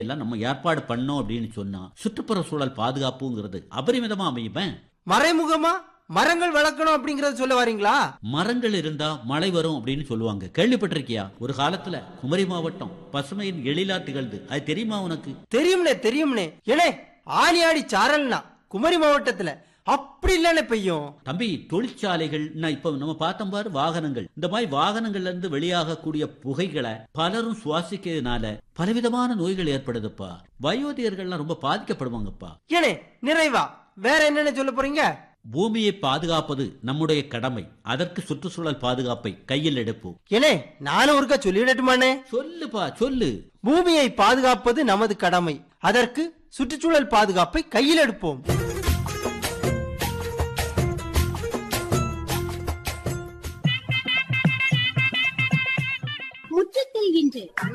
எல்லாம் நம்ம ஏற்பாடு பண்ணோம் அப்படின்னு சொன்னா சுற்றுப்புற சூழல் பாதுகாப்புங்கிறது அபரிமிதமா அமையுமே மறைமுகமா மரங்கள் வளர்க்கணும் அப்படிங்கறத சொல்ல வரீங்களா மரங்கள் இருந்தா மழை வரும் அப்படின்னு சொல்லுவாங்க கேள்விப்பட்டிருக்கியா ஒரு காலத்துல குமரி மாவட்டம் பசுமையின் எழிலா திகழ்ந்து அது தெரியுமா உனக்கு தெரியும்னே தெரியும்னே ஏனே ஆணி ஆடி சாரல்னா குமரி மாவட்டத்துல அப்படி இல்லன்னு பெய்யும் தம்பி தொழிற்சாலைகள் நான் இப்ப நம்ம பார்த்தோம் பாரு வாகனங்கள் இந்த மாதிரி வாகனங்கள்ல இருந்து வெளியாகக்கூடிய புகைகளை பலரும் சுவாசிக்கிறதுனால பலவிதமான நோய்கள் ஏற்படுதுப்பா வயோதிகர்கள்லாம் ரொம்ப பாதிக்கப்படுவாங்கப்பா ஏனே நிறைவா வேற என்னன்னு சொல்ல போறீங்க பூமியை பாதுகாப்பது நம்முடைய கடமை அதற்கு சுற்றுச்சூழல் பாதுகாப்பை கையில் எடுப்போம் ஏனே நானும் ஒருக்கா சொல்லிடட்டுமானே சொல்லுப்பா சொல்லு பூமியை பாதுகாப்பது நமது கடமை அதற்கு சுற்றுச்சூழல் பாதுகாப்பை கையில் எடுப்போம் முற்றத்தில் இன்று